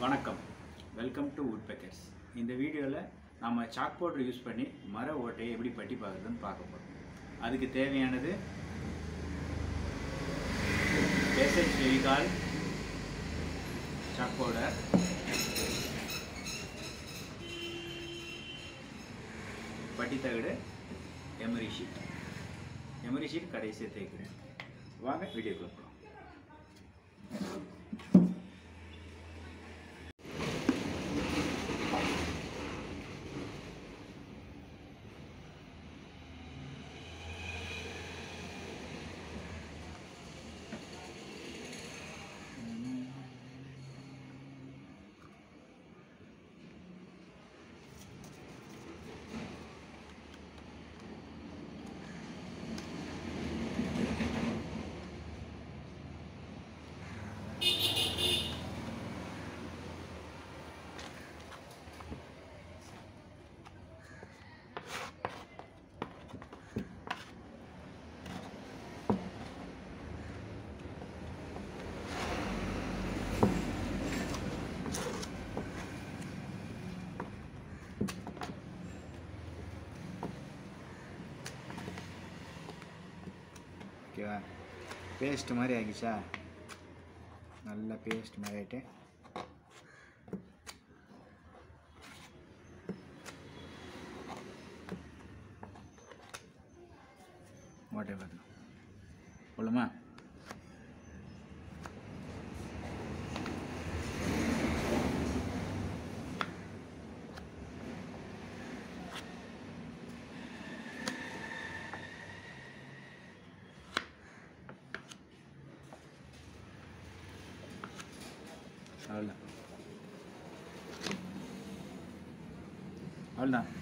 வணக்கம் welcome to would bakers இந்த வீடியோவில் நம்ம சாக் பவுடர் யூஸ் பண்ணி மர ஓட்டையை எப்படி பட்டி பார்க்குறதுன்னு பார்க்க போகிறோம் அதுக்கு தேவையானது பேசேஜ் ஃபெவிகால் சாக் பவுடர் பட்டி தகடு எமரி ஷீட் எமரி ஷீட் கடைசியாக தேய்க்கணும் வாங்க வீடியோக்குள்ள போகலாம் ஓகேவா பேஸ்ட் மாதிரி ஆகிச்சா நல்ல பேஸ்ட் மாதிரி ஆகிட்டு ஓட்டை பார்க்கலாம் போலாமா அவ்வளோதான் அவ்வளோதான்